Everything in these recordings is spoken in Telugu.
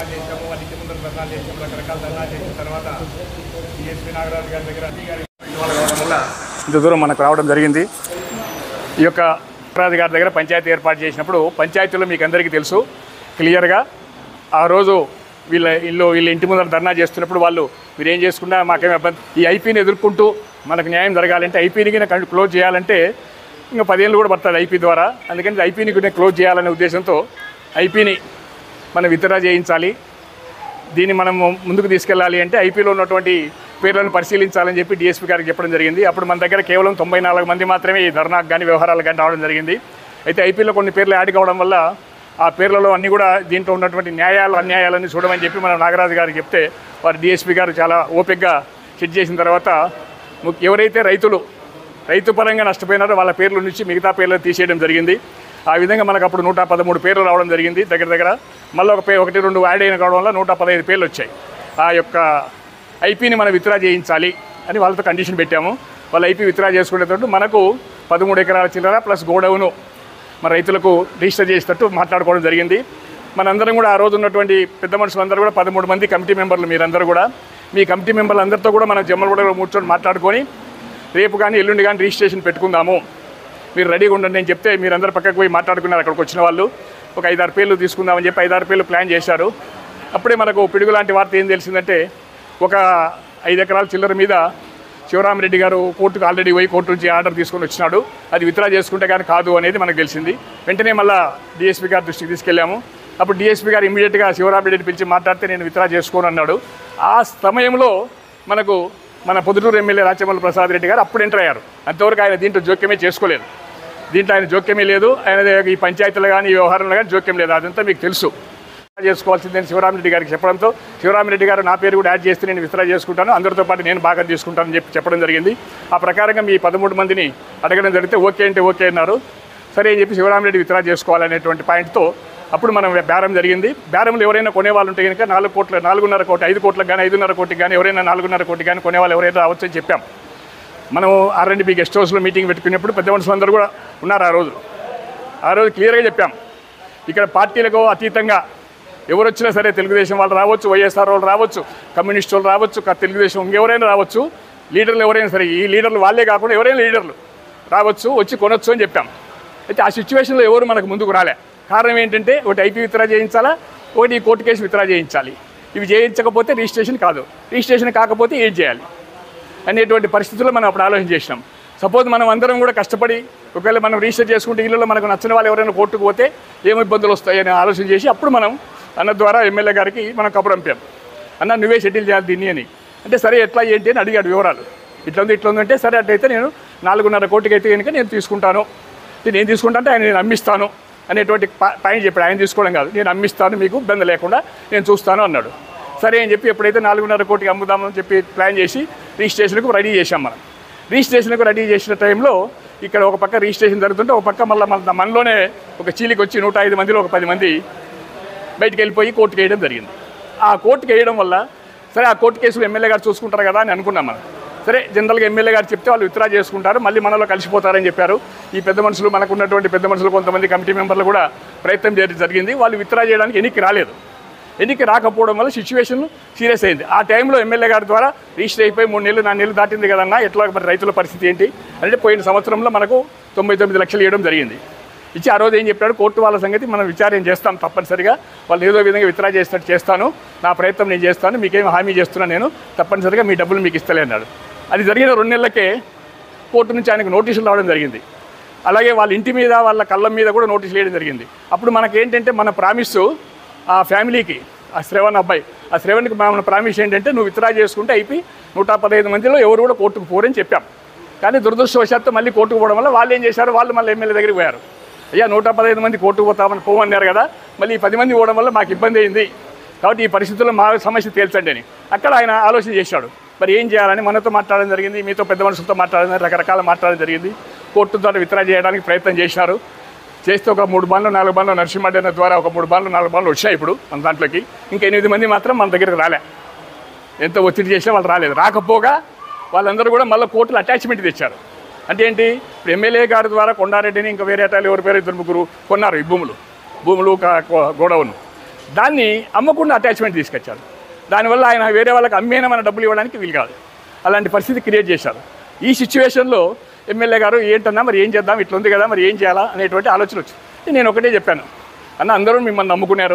ధర్నా చేసాము వాళ్ళ ఇంటి ముందర ధర్నా చేసాము రకరకాల ధర్నా చేసిన తర్వాత డిఎస్పీ నాగరాజు గారి దగ్గర అన్ని గారి ఇన్వాల్వ్ కావడం వల్ల ఇంత దూరం మనకు రావడం జరిగింది ఈ యొక్క నాగరాజు గారి దగ్గర పంచాయతీ ఏర్పాటు చేసినప్పుడు పంచాయతీలో మీకు అందరికీ తెలుసు క్లియర్గా ఆ రోజు వీళ్ళ ఇల్లు వీళ్ళ ఇంటి ముందర ధర్నా చేస్తున్నప్పుడు వాళ్ళు మీరు ఏం చేసుకున్నా మాకేం ఇబ్బంది ఈ ఐపీని ఎదుర్కొంటూ మనకు న్యాయం జరగాలంటే ఐపీని కనుక క్లోజ్ చేయాలంటే ఇంకా పదేళ్ళు కూడా పడుతుంది ఐపీ ద్వారా అందుకని ఐపీని కూడా క్లోజ్ చేయాలనే ఉద్దేశంతో ఐపీని మనం విత్డ్రా చేయించాలి దీన్ని మనం ముందుకు తీసుకెళ్ళాలి అంటే ఐపీలో ఉన్నటువంటి పేర్లను పరిశీలించాలని చెప్పి డిఎస్పీ గారికి చెప్పడం జరిగింది అప్పుడు మన దగ్గర కేవలం తొంభై నాలుగు మంది మాత్రమే ఈ ధర్నాకు కానీ వ్యవహారాలకు కానీ రావడం జరిగింది అయితే ఐపీలో కొన్ని పేర్లు యాడ్ కావడం వల్ల ఆ పేర్లలో అన్నీ కూడా దీంట్లో ఉన్నటువంటి న్యాయాలు అన్యాయాలన్నీ చూడమని చెప్పి మనం నాగరాజు గారికి చెప్తే వారు డిఎస్పీ గారు చాలా ఓపికగా చెక్ చేసిన తర్వాత ము- ఎవరైతే రైతులు రైతు పరంగా నష్టపోయినారో వాళ్ళ పేర్ల నుంచి మిగతా పేర్లు తీసేయడం జరిగింది ఆ విధంగా మనకు అప్పుడు నూట పదమూడు పేర్లు రావడం జరిగింది దగ్గర దగ్గర మళ్ళీ ఒక పే ఒకటి రెండు యాడ్ అయిన కావడం వల్ల నూట పదహైదు పేర్లు వచ్చాయి ఆ యొక్క ఐపీని మనం విత్డ్రా చేయించాలి అని వాళ్ళతో కండిషన్ పెట్టాము వాళ్ళు ఐపీ విత్డ్రా చేసుకునేటట్టు మనకు పదమూడు ఎకరాల చిల్లర ప్లస్ గోడౌను మన రైతులకు రిజిస్టర్ చేసేటట్టు మాట్లాడుకోవడం జరిగింది మనందరం కూడా ఆ రోజు ఉన్నటువంటి పెద్ద మనుషులందరూ కూడా పదమూడు మంది కమిటీ మెంబర్లు మీరందరూ కూడా మీ కమిటీ మెంబర్లు అందరితో కూడా మనం జమ్మలగూడలో కూర్చొని మాట్లాడుకొని రేపు కానీ ఎల్లుండి కానీ రిజిస్ట్రేషన్ పెట్టుకుందాము మీరు రెడీగా ఉండండి అని చెప్తే మీరందరూ పక్కకు పోయి మాట్లాడుకున్నారు అక్కడికి వచ్చిన వాళ్ళు ఒక ఐదారు పేర్లు తీసుకుందామని చెప్పి ఐదారు పేర్లు ప్లాన్ చేశారు అప్పుడే మనకు పిడుగు లాంటి వార్త ఏం తెలిసిందంటే ఒక ఐదు ఎకరాల చిల్లర మీద శివరామరెడ్డి గారు కోర్టుకు ఆల్రెడీ పోయి కోర్టు నుంచి ఆర్డర్ తీసుకొని వచ్చినాడు అది విత్డ్రా చేసుకుంటే కానీ కాదు అనేది మనకు తెలిసింది వెంటనే మళ్ళీ డిఎస్పీ గారి దృష్టికి తీసుకెళ్ళాము అప్పుడు డిఎస్పీ గారు ఇమీడియట్గా శివరామరెడ్డిని పిలిచి మాట్లాడితే నేను విత్డ్రా చేసుకోను అన్నాడు ఆ సమయంలో మనకు మన పొద్దుటూరు ఎమ్మెల్యే రాచమల్లి ప్రసాద్ రెడ్డి గారు అప్పుడు ఎంటర్ అయ్యారు అంతవరకు ఆయన దీంట్లో జోక్యమే చేసుకోలేదు దీంట్లో ఆయన జోక్యమే లేదు ఆయన ఈ పంచాయతీలు కానీ ఈ వ్యవహారంలో కానీ జోక్యం లేదు అదంతా మీకు తెలుసు చేసుకోవాల్సిందని శివరామరెడ్డి గారికి చెప్పడంతో శివరామరెడ్డి గారు నా పేరు కూడా యాడ్ చేస్తే నేను విత్డ్రా చేసుకుంటాను అందరితో పాటు నేను భాగం తీసుకుంటానని చెప్పి చెప్పడం జరిగింది ఆ ప్రకారంగా మీ పదమూడు మందిని అడగడం జరిగితే ఓకే అంటే ఓకే అన్నారు సరే అని చెప్పి శివరామరెడ్డి విత్డ్రా చేసుకోవాలనేటువంటి పాయింట్తో అప్పుడు మనం బేరం జరిగింది బేరంలో ఎవరైనా కొనేవాళ్ళు ఉంటే కనుక నాలుగు కోట్ల నాలుగున్నర కోటి ఐదు కోట్లకు కానీ ఐదున్నర కోటికి కానీ ఎవరైనా నాలుగున్నర కోటి కానీ కొనేవాళ్ళు ఎవరైనా రావచ్చు అని చెప్పాం మనం ఆర్ఎండ్బి గెస్ట్ హౌస్లో మీటింగ్ పెట్టుకున్నప్పుడు పెద్ద మనుషులందరూ కూడా ఉన్నారు ఆ రోజు ఆ రోజు క్లియర్గా చెప్పాం ఇక్కడ పార్టీలకు అతీతంగా ఎవరు వచ్చినా సరే తెలుగుదేశం వాళ్ళు రావచ్చు వైఎస్ఆర్ వాళ్ళు రావచ్చు కమ్యూనిస్ట్ వాళ్ళు రావచ్చు క- తెలుగుదేశం ఇంకెవరైనా రావచ్చు లీడర్లు ఎవరైనా సరే ఈ లీడర్లు వాళ్ళే కాకుండా ఎవరైనా లీడర్లు రావచ్చు వచ్చి కొనొచ్చు అని చెప్పాం అయితే ఆ సిచ్యువేషన్లో ఎవరు మనకు ముందుకు రాలే కారణం ఏంటంటే ఒకటి ఐపీ విత్డ్రా చేయించాలా ఒకటి ఈ కోర్టు కేసు విత్డ్రా చేయించాలి ఇవి చేయించకపోతే రిజిస్ట్రేషన్ కాదు రిజిస్ట్రేషన్ కాకపోతే ఏం చేయాలి అనేటువంటి పరిస్థితుల్లో మనం అప్పుడు ఆలోచన చేసినాం సపోజ్ మనం అందరం కూడా కష్టపడి ఒకవేళ మనం రిజిస్టర్ చేసుకుంటే ఇళ్ళలో మనకు నచ్చిన వాళ్ళు ఎవరైనా కోర్టుకు పోతే ఏం ఇబ్బందులు వస్తాయని ఆలోచన చేసి అప్పుడు మనం అన్న ద్వారా ఎమ్మెల్యే గారికి మనం కబురు పంపాం అన్న నువ్వే షెడ్యూల్ చేయాలి దీన్ని అని అంటే సరే ఎట్లా ఏంటి అని అడిగాడు వివరాలు ఇట్లా ఉంది ఇట్లా ఉంది అంటే సరే అట్లయితే నేను నాలుగున్నర కోటికి అయితే కనుక నేను తీసుకుంటాను ఇది నేను తీసుకుంటా అంటే ఆయన నేను అమ్మిస్తాను అనేటువంటి పా- పాయింట్ చెప్పాడు ఆయన తీసుకోవడం కాదు నేను అమ్మిస్తాను మీకు ఇబ్బంది లేకుండా నేను చూస్తాను అన్నాడు సరే అని చెప్పి ఎప్పుడైతే నాలుగున్నర కోటికి అమ్ముదామని చెప్పి ప్లాన్ చేసి రిజిస్ట్రేషన్కు రెడీ చేశాం మనం రిజిస్ట్రేషన్కు రెడీ చేసిన టైంలో ఇక్కడ ఒక పక్క రిజిస్ట్రేషన్ జరుగుతుంటే ఒక పక్క మళ్ళీ మన మనలోనే ఒక చీలికి వచ్చి నూట ఐదు మందిలో ఒక పది మంది బయటికి వెళ్ళిపోయి కోర్టుకు వేయడం జరిగింది ఆ కోర్టుకు వేయడం వల్ల సరే ఆ కోర్టు కేసులు ఎమ్మెల్యే గారు చూసుకుంటారు కదా అని అనుకున్నాం మనం సరే జనరల్గా ఎమ్మెల్యే గారు చెప్తే వాళ్ళు విత్డ్రా చేసుకుంటారు మళ్ళీ మనలో కలిసిపోతారని చెప్పారు ఈ పెద్ద మనుషులు మనకు ఉన్నటువంటి పెద్ద మనుషులు కొంతమంది కమిటీ మెంబర్లు కూడా ప్రయత్నం చేయడం జరిగింది వాళ్ళు విత్డ్రా చేయడానికి ఎన్నిక రాలేదు ఎన్నిక రాకపోవడం వల్ల సిచ్యువేషన్ సీరియస్ అయింది ఆ టైంలో ఎమ్మెల్యే గారి ద్వారా రిజిస్టర్ అయిపోయి మూడు నెలలు నాలుగు నెలలు దాటింది కదన్నా ఎట్లా మరి రైతుల పరిస్థితి ఏంటి అంటే పోయిన సంవత్సరంలో మనకు తొంభై తొమ్మిది లక్షలు ఇవ్వడం జరిగింది ఇచ్చి ఆ రోజు ఏం చెప్పాడు కోర్టు వాళ్ళ సంగతి మనం విచారం చేస్తాం తప్పనిసరిగా వాళ్ళు ఏదో విధంగా విత్డ్రా చేసినట్టు చేస్తాను నా ప్రయత్నం నేను చేస్తాను మీకేం హామీ చేస్తున్నాను నేను తప్పనిసరిగా మీ డబ్బులు మీకు ఇస్తలే అన్నాడు అది జరిగిన రెండు నెలలకే కోర్టు నుంచి ఆయనకు నోటీసులు రావడం జరిగింది అలాగే వాళ్ళ ఇంటి మీద వాళ్ళ కళ్ళం మీద కూడా నోటీసులు వేయడం జరిగింది అప్పుడు మనకి ఏంటంటే మన ప్రామిస్ ఆ ఫ్యామిలీకి ఆ శ్రవణ్ అబ్బాయి ఆ శ్రవణ్కి మన ప్రామిస్ ఏంటంటే నువ్వు విత్డ్రా చేసుకుంటే అయిపోయి నూట పదహైదు మందిలో ఎవరు కూడా కోర్టుకు పోరని చెప్పాం కానీ దురదృష్టవశాత్తు మళ్ళీ కోర్టుకు పోవడం వల్ల వాళ్ళు ఏం చేశారు వాళ్ళు మళ్ళీ ఎమ్మెల్యే దగ్గరికి పోయారు అయ్యా నూట పదహైదు మంది కోర్టుకు పోతామని పోమన్నారు కదా మళ్ళీ ఈ పది మంది పోవడం వల్ల మాకు ఇబ్బంది అయింది కాబట్టి ఈ పరిస్థితుల్లో మా సమస్య తేల్చండి అని అక్కడ ఆయన ఆలోచన చేశాడు మరి ఏం చేయాలని మనతో మాట్లాడడం జరిగింది మీతో పెద్ద మనుషులతో మాట్లాడడం రకరకాల మాట్లాడడం జరిగింది కోర్టు ద్వారా విత్డ్రా చేయడానికి ప్రయత్నం చేశారు చేస్తే ఒక మూడు బండ్లు నాలుగు బండ్లు నరసింహడ్డ ద్వారా ఒక మూడు బండ్లు నాలుగు బండ్లు వచ్చాయి ఇప్పుడు మన దాంట్లోకి ఇంకా ఎనిమిది మంది మాత్రం మన దగ్గరికి రాలే ఎంత ఒత్తిడి చేసినా వాళ్ళు రాలేదు రాకపోగా వాళ్ళందరూ కూడా మళ్ళీ కోర్టులో అటాచ్మెంట్ తెచ్చారు అంటే ఏంటి ఇప్పుడు ఎమ్మెల్యే గారి ద్వారా కొండారెడ్డిని ఇంకా వేరే అటాలు ఎవరి పేరు ఇద్దరు ముగ్గురు కొన్నారు ఈ భూములు భూములు కా- కో- గోడౌన్ దాన్ని అమ్మకుండా అటాచ్మెంట్ తీసుకొచ్చారు దానివల్ల ఆయన వేరే వాళ్ళకి అమ్మేనా మన డబ్బులు ఇవ్వడానికి వీలు కాదు అలాంటి పరిస్థితి క్రియేట్ చేశారు ఈ సిచ్యువేషన్లో ఎమ్మెల్యే గారు ఏంటన్నా మరి ఏం చేద్దాం ఇట్లా ఉంది కదా మరి ఏం చేయాలా అనేటువంటి ఆలోచన వచ్చింది నేను ఒకటే చెప్పాను అన్న అందరూ మిమ్మల్ని నమ్ముకున్నారు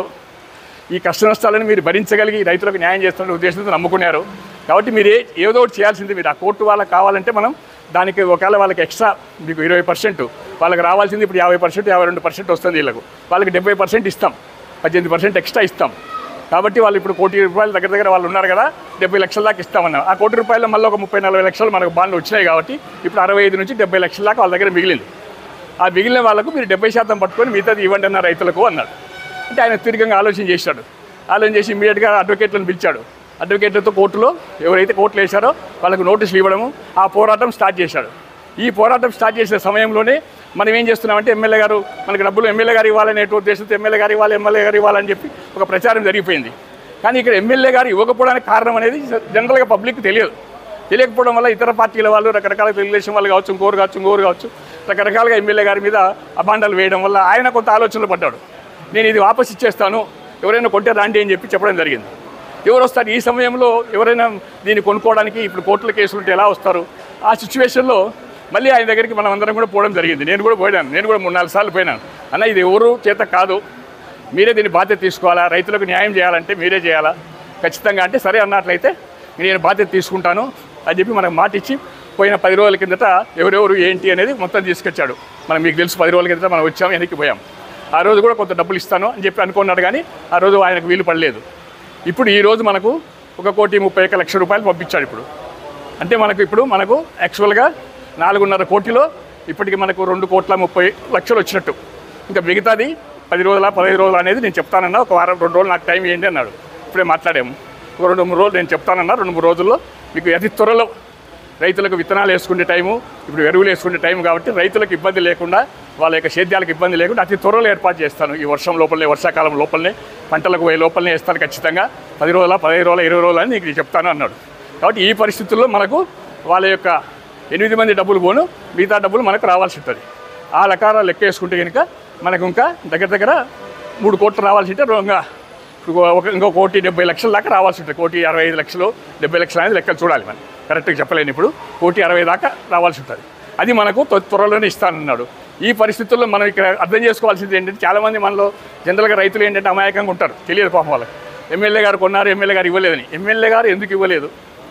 ఈ కష్ట నష్టాలను మీరు భరించగలిగి రైతులకు న్యాయం చేస్తున్న ఉద్దేశంతో నమ్ముకున్నారు కాబట్టి మీరు ఏ- ఏదో ఒకటి చేయాల్సింది మీరు ఆ కోర్టు వాళ్ళకి కావాలంటే మనం దానికి ఒకవేళ వాళ్ళకి ఎక్స్ట్రా మీకు ఇరవై పర్సెంట్ వాళ్ళకి రావాల్సింది ఇప్పుడు యాభై పర్సెంట్ యాభై రెండు పర్సెంట్ వస్తుంది వీళ్ళకు వాళ్ళకి డెబ్బై పర్సెంట్ ఇస్తాం పద్దెనిమిది పర్సెంట్ ఎక్స్ట్రా ఇస్తాం కాబట్టి వాళ్ళు ఇప్పుడు కోటి రూపాయల దగ్గర దగ్గర వాళ్ళు ఉన్నారు కదా డెబ్బై లక్షల దాకా ఇస్తామన్నారు ఆ కోటి రూపాయలు మళ్ళీ ఒక ముప్పై నలభై లక్షలు మనకు బాండ్లు వచ్చినాయి కాబట్టి ఇప్పుడు అరవై ఐదు నుంచి డెబ్బై లక్షల దాకా వాళ్ళ దగ్గర మిగిలింది ఆ మిగిలిన వాళ్ళకు మీరు డెబ్బై శాతం పట్టుకొని మిగతాది ఇవ్వండి అన్న రైతులకు అన్నాడు అంటే ఆయన తీరికంగా ఆలోచన చేశాడు ఆలోచన చేసి ఇమీడియట్గా అడ్వకేట్లను పిలిచాడు అడ్వకేట్లతో కోర్టులో ఎవరైతే కోర్టులు వేశారో వాళ్ళకు నోటీసులు ఇవ్వడము ఆ పోరాటం స్టార్ట్ చేశాడు ఈ పోరాటం స్టార్ట్ చేసిన సమయంలోనే మనం ఏం చేస్తున్నామంటే ఎమ్మెల్యే గారు మనకి డబ్బులు ఎమ్మెల్యే గారు ఇవ్వాలనే ఉద్దేశంతో ఎమ్మెల్యే గారు ఇవ్వాలి ఎమ్మెల్యే గారు ఇవ్వాలని చెప్పి ఒక ప్రచారం జరిగిపోయింది కానీ ఇక్కడ ఎమ్మెల్యే గారు ఇవ్వకపోవడానికి కారణం అనేది జనరల్గా పబ్లిక్ తెలియదు తెలియకపోవడం వల్ల ఇతర పార్టీల వాళ్ళు రకరకాల తెలుగుదేశం వాళ్ళు కావచ్చు ఇంకోరు కావచ్చు ఇంకోరు కావచ్చు రకరకాలుగా ఎమ్మెల్యే గారి మీద అబాండాలు వేయడం వల్ల ఆయన కొంత ఆలోచనలు పడ్డాడు నేను ఇది వాపస్ ఇచ్చేస్తాను ఎవరైనా కొంటే రాండి అని చెప్పి చెప్పడం జరిగింది ఎవరు వస్తారు ఈ సమయంలో ఎవరైనా దీన్ని కొనుక్కోవడానికి ఇప్పుడు కోర్టుల కేసులు ఉంటే ఎలా వస్తారు ఆ సిచ్యువేషన్లో మళ్ళీ ఆయన దగ్గరికి మనం అందరం కూడా పోవడం జరిగింది నేను కూడా పోయాను నేను కూడా మూడు నాలుగు సార్లు పోయినాను అన్న ఇది ఎవరు చేత కాదు మీరే దీన్ని బాధ్యత తీసుకోవాలా రైతులకు న్యాయం చేయాలంటే మీరే చేయాలా ఖచ్చితంగా అంటే సరే అన్నట్లయితే నేను బాధ్యత తీసుకుంటాను అని చెప్పి మనకు మాట ఇచ్చి పోయిన పది రోజుల కిందట ఎవరెవరు ఏంటి అనేది మొత్తం తీసుకొచ్చాడు మనం మీకు తెలుసు పది రోజుల కిందట మనం వచ్చాం వెనక్కి పోయాం ఆ రోజు కూడా కొంత డబ్బులు ఇస్తాను అని చెప్పి అనుకున్నాడు కానీ ఆ రోజు ఆయనకు వీలు పడలేదు ఇప్పుడు ఈ రోజు మనకు ఒక కోటి ముప్పై ఒక్క లక్ష రూపాయలు పంపించాడు ఇప్పుడు అంటే మనకు ఇప్పుడు మనకు యాక్చువల్గా నాలుగున్నర కోటిలో ఇప్పటికి మనకు రెండు కోట్ల ముప్పై లక్షలు వచ్చినట్టు ఇంకా మిగతాది పది రోజుల పదహైదు రోజులు అనేది నేను చెప్తానన్నా ఒక వారం రెండు రోజులు నాకు టైం ఇవ్వండి అన్నాడు ఇప్పుడే మాట్లాడాము ఒక రెండు మూడు రోజులు నేను చెప్తానన్నా రెండు మూడు రోజుల్లో మీకు అతి త్వరలో రైతులకు విత్తనాలు వేసుకునే టైము ఇప్పుడు ఎరువులు వేసుకునే టైం కాబట్టి రైతులకు ఇబ్బంది లేకుండా వాళ్ళ యొక్క సేద్యాలకు ఇబ్బంది లేకుండా అతి త్వరలో ఏర్పాటు చేస్తాను ఈ వర్షం లోపలనే వర్షాకాలం లోపలనే పంటలకు పోయే లోపలనే వేస్తాను ఖచ్చితంగా పది రోజుల పదహైదు రోజుల ఇరవై రోజులు అని నీకు చెప్తాను అన్నాడు కాబట్టి ఈ పరిస్థితుల్లో మనకు వాళ్ళ యొక్క ఎనిమిది మంది డబ్బులు పోను మిగతా డబ్బులు మనకు రావాల్సి ఉంటుంది ఆ లకార లెక్క వేసుకుంటే కనుక మనకు ఇంకా దగ్గర దగ్గర మూడు కోట్లు రావాల్సి ఉంటే ఇంకా ఇంకో ఒక ఇంకో కోటి డెబ్బై లక్షల దాకా రావాల్సి ఉంటుంది కోటి అరవై ఐదు లక్షలు డెబ్బై లక్షలు అనేది లెక్కలు చూడాలి మనం కరెక్ట్గా చెప్పలేను ఇప్పుడు కోటి అరవై దాకా రావాల్సి ఉంటుంది అది మనకు త్వ- త్వరలోనే ఇస్తానన్నాడు ఈ పరిస్థితుల్లో మనం ఇక్కడ అర్థం చేసుకోవాల్సింది ఏంటంటే చాలామంది మనలో జనరల్గా రైతులు ఏంటంటే అమాయకంగా ఉంటారు తెలియదు పాపం వాళ్ళకి ఎమ్మెల్యే గారు కొన్నారు ఎమ్మెల్యే గారు ఇవ్వలేదని ఎమ్మెల్యే గారు ఎందుకు ఇవ్వలేదు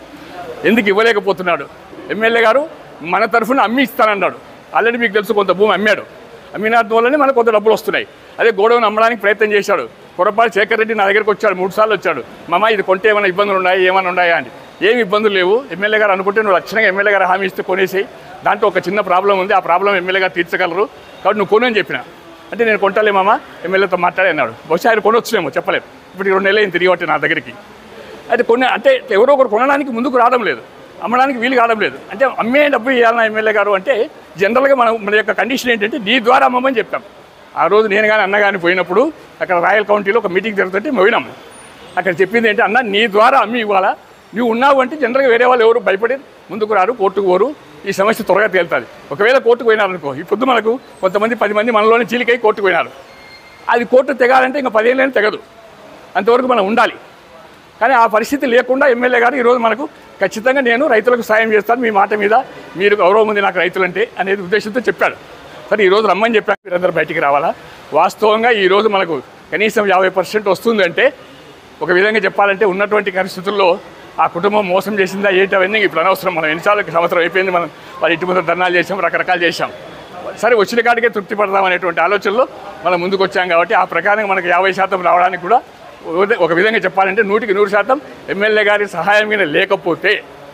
ఎందుకు ఇవ్వలేకపోతున్నాడు ఎమ్మెల్యే గారు మన తరఫున అమ్మి ఇస్తానన్నాడు ఆల్రెడీ మీకు తెలుసు కొంత భూమి అమ్మాడు అమ్మిన వల్లనే మనకు కొంత డబ్బులు వస్తున్నాయి అదే గోడౌన్ అమ్మడానికి ప్రయత్నం చేశాడు పొరపాటు శేఖర్ రెడ్డి నా దగ్గరికి వచ్చాడు మూడు సార్లు వచ్చాడు మామ ఇది కొంటే ఏమైనా ఇబ్బందులు ఉన్నాయా ఏమైనా ఉన్నాయా అని ఏమి ఇబ్బందులు లేవు ఎమ్మెల్యే గారు అనుకుంటే నువ్వు లక్షణంగా ఎమ్మెల్యే గారు హామీ ఇస్తే కొనేసి దాంట్లో ఒక చిన్న ప్రాబ్లం ఉంది ఆ ప్రాబ్లం ఎమ్మెల్యే గారు తీర్చగలరు కాబట్టి నువ్వు కొను అని చెప్పిన అంటే నేను కొంటలే మామ ఎమ్మెల్యేతో మాట్లాడి అన్నాడు బహుశా ఆయన కొనొచ్చునేమో చెప్పలేదు ఇప్పుడు రెండు నెలలు తిరిగి పట్టి నా దగ్గరికి అయితే కొన్ని అంటే ఎవరో ఒకరు కొనడానికి ముందుకు రావడం లేదు అమ్మడానికి వీలు కావడం లేదు అంటే అమ్మే డబ్బు ఇవ్వాలన్న ఎమ్మెల్యే గారు అంటే జనరల్గా మనం మన యొక్క కండిషన్ ఏంటంటే నీ ద్వారా అమ్మమని చెప్పాం ఆ రోజు నేను కానీ అన్న కానీ పోయినప్పుడు అక్కడ రాయల్ కౌంటీలో ఒక మీటింగ్ జరుగుతుంటే పోయినాం అక్కడ చెప్పింది ఏంటి అన్న నీ ద్వారా అమ్మి ఇవ్వాలా నువ్వు ఉన్నావు అంటే జనరల్గా వేరే వాళ్ళు ఎవరు భయపడి ముందుకు రారు కోర్టుకు పోరు ఈ సమస్య త్వరగా తేలుతుంది ఒకవేళ కోర్టుకు పోయినారనుకో ఈ పొద్దు మనకు కొంతమంది పది మంది మనలోనే చీలికై కోర్టుకు పోయినారు అది కోర్టు తెగాలంటే ఇంకా పదేళ్ళని తెగదు అంతవరకు మనం ఉండాలి కానీ ఆ పరిస్థితి లేకుండా ఎమ్మెల్యే గారు ఈరోజు మనకు ఖచ్చితంగా నేను రైతులకు సాయం చేస్తాను మీ మాట మీద మీరు గౌరవం ఉంది నాకు రైతులంటే అనేది ఉద్దేశంతో చెప్పాడు సరే ఈరోజు రమ్మని చెప్పాను మీరందరూ బయటికి రావాలా వాస్తవంగా ఈరోజు మనకు కనీసం యాభై పర్సెంట్ వస్తుందంటే ఒక విధంగా చెప్పాలంటే ఉన్నటువంటి పరిస్థితుల్లో ఆ కుటుంబం మోసం చేసిందా ఏంటి అవన్నీ ఇప్పుడు అనవసరం మనం ఎన్నిసార్లు సంవత్సరం అయిపోయింది మనం వాళ్ళ ఇంటి ముందు ధర్నాలు చేసాం రకరకాలు చేశాం సరే వచ్చిన కాడికే తృప్తి పడదాం అనేటువంటి ఆలోచనలో మనం ముందుకు వచ్చాం కాబట్టి ఆ ప్రకారంగా మనకు యాభై శాతం రావడానికి కూడా ఒక- ఒక విధంగా చెప్పాలంటే నూటికి నూరు శాతం ఎమ్మెల్యే గారి సహాయం మీద లేకపోతే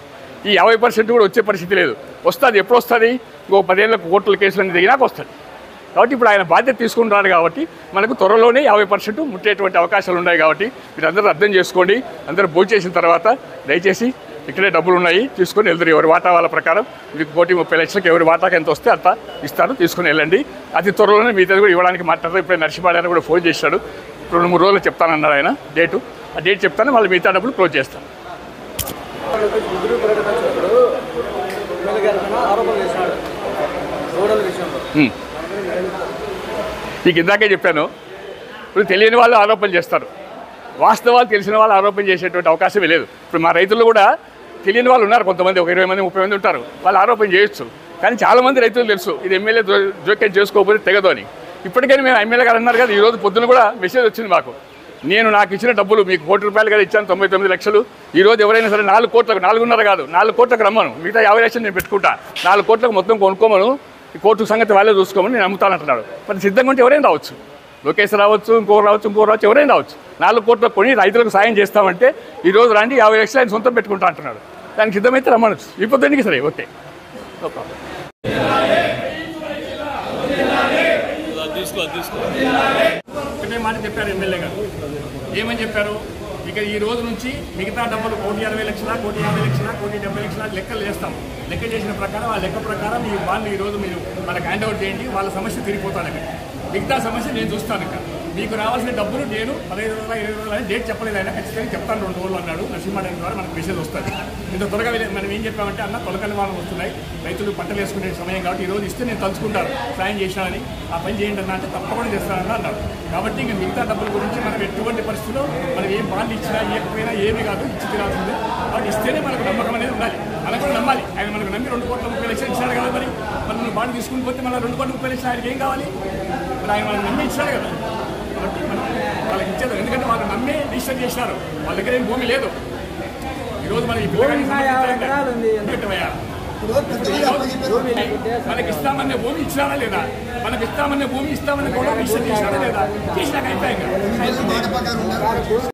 ఈ యాభై పర్సెంట్ కూడా వచ్చే పరిస్థితి లేదు వస్తుంది ఎప్పుడు వస్తుంది ఇంకో పదేళ్ళకు కోర్టుల కేసులన్నీ దిగినాక వస్తుంది కాబట్టి ఇప్పుడు ఆయన బాధ్యత తీసుకుంటున్నాడు కాబట్టి మనకు త్వరలోనే యాభై పర్సెంట్ ముట్టేటువంటి అవకాశాలు ఉన్నాయి కాబట్టి మీరు అందరూ అర్థం చేసుకోండి అందరూ భోజనం చేసిన తర్వాత దయచేసి ఇక్కడే డబ్బులు ఉన్నాయి తీసుకొని వెళ్తారు ఎవరి వాటా వాళ్ళ ప్రకారం మీకు కోటి ముప్పై లక్షలకు ఎవరి వాటాకి ఎంత వస్తే అంత ఇస్తారు తీసుకొని వెళ్ళండి అతి త్వరలోనే మిగతాది కూడా ఇవ్వడానికి మాట్లాడతారు ఇప్పుడే నర్సిపాడారు కూడా ఫోన్ చేశాడు రెండు మూడు రోజులు చెప్తానన్నారు ఆయన డేటు ఆ డేట్ చెప్తాను మళ్ళీ మిగతా డబ్బులు క్లోజ్ చేస్తాను ముగ్గురు ప్రకటన వచ్చినప్పుడు ఎమ్మెల్యే గారి పైన ఆరోపణలు చేసినాడు గోడల విషయంలో నీకు ఇందాకే చెప్పాను ఇప్పుడు తెలియని వాళ్ళు ఆరోపణలు చేస్తారు వాస్తవాలు తెలిసిన వాళ్ళు ఆరోపణ చేసేటువంటి అవకాశమే లేదు ఇప్పుడు మా రైతులు కూడా తెలియని వాళ్ళు ఉన్నారు కొంతమంది ఒక ఇరవై మంది ముప్పై మంది ఉంటారు వాళ్ళు ఆరోపణ చేయొచ్చు కానీ చాలా మంది రైతులు తెలుసు ఇది ఎమ్మెల్యే జో- జోక్యం చేసుకోకపోతే తెగదు అని ఇప్పటికైనా మేము ఎమ్మెల్యే గారు అన్నారు కదా ఈ రోజు పొద్దున కూడా మెసేజ్ వచ్చింది మాకు నేను నాకు ఇచ్చిన డబ్బులు మీకు కోటి రూపాయలు కదా ఇచ్చాను తొంభై తొమ్మిది లక్షలు ఈ రోజు ఎవరైనా సరే నాలుగు కోట్లకు నాలుగున్నర కాదు నాలుగు కోట్లకు రమ్మను మిగతా యాభై లక్షలు నేను పెట్టుకుంటా నాలుగు కోట్లకు మొత్తం కొనుక్కోమను ఈ కోర్టు సంగతి వాళ్ళే చూసుకోమని నేను అమ్ముతానంటున్నాడు మరి సిద్ధంగా ఉంటే ఎవరైనా రావచ్చు లోకేష్ రావచ్చు ఇంకోరు రావచ్చు ఇంకోరు రావచ్చు ఎవరైనా రావచ్చు నాలుగు కోట్ల కొని రైతులకు సాయం చేస్తామంటే ఈ రోజు రండి యాభై లక్షలు ఆయన సొంతం పెట్టుకుంటా అంటున్నాడు దానికి సిద్ధమైతే రమ్మనొచ్చు ఈ పొద్దున్నకి సరే ఓకే నో ప్రాబ్లం ఒకటే మాట చెప్పారు ఎమ్మెల్యే గారు ఏమని చెప్పారు ఇక ఈ రోజు నుంచి మిగతా డబ్బులు కోటి అరవై లక్షల కోటి యాభై లక్షల కోటి డెబ్బై లక్షల లెక్కలు వేస్తాం లెక్క చేసిన ప్రకారం ఆ లెక్క ప్రకారం ఈ బాండ్ ఈ రోజు మీరు మనకు హ్యాండ్ అవుట్ చేయండి వాళ్ళ సమస్య తిరిగిపోతాను ఇక్కడ మిగతా సమస్య నేను చూస్తాను ఇక్కడ మీకు రావాల్సిన డబ్బులు నేను పదహైదు రోజుల ఇరవై రోజుల అని డేట్ చెప్పలేదు ఆయన ఖచ్చితంగా చెప్తాను రెండు రోజులు అన్నాడు నరసింహారాయణ ద్వారా మనకు మెసేజ్ వస్తుంది ఇంత త్వరగా వెళ్ళి- మనం ఏం చెప్పామంటే అన్న తొలకని వాళ్ళు వస్తున్నాయి రైతులు పంటలు వేసుకునే సమయం కాబట్టి ఈ రోజు ఇస్తే నేను తలుచుకుంటాను సాయం చేసినానని ఆ పని చేయండి అన్న అంటే తప్పకుండా చేస్తానని అన్నాడు కాబట్టి ఇంకా మిగతా డబ్బుల గురించి మనం ఎటువంటి పరిస్థితిలో మనం ఏం బాండ్ ఇచ్చినా ఇవ్వకపోయినా ఏమి కాదు ఇచ్చి తినాల్సిందే వాటి ఇస్తేనే మనకు నమ్మకం అనేది ఉండాలి మనకు కూడా నమ్మాలి ఆయన మనకు నమ్మి రెండు కోట్ల ముప్పై లక్షలు ఇచ్చాడు కదా మరి మనం బాండ్ తీసుకుని పోతే మన రెండు కోట్ల ముప్పై లక్షలు ఆయనకి ఏం కావాలి మరి ఆయన మనకు నమ్మి ఇచ్చాడు కదా కాబట్టి మనం వాళ్ళకి ఇచ్చేది ఎందుకంటే వాళ్ళు నమ్మే రిజిస్టర్ చేసినారు వాళ్ళ దగ్గర ఏం భూమి లేదు ఈరోజు మన ఈ పిల్లగాడికి సంబంధించిన పెట్టవయ్యా. మనకి ఇస్తామనే భూమి ఇచ్చినారా లేదా మనకి ఇస్తామనే భూమి ఇస్తామని కూడా రిజిస్టర్ చేసినారా లేదా చేసినాక అయిపోయాయి ఇంకా.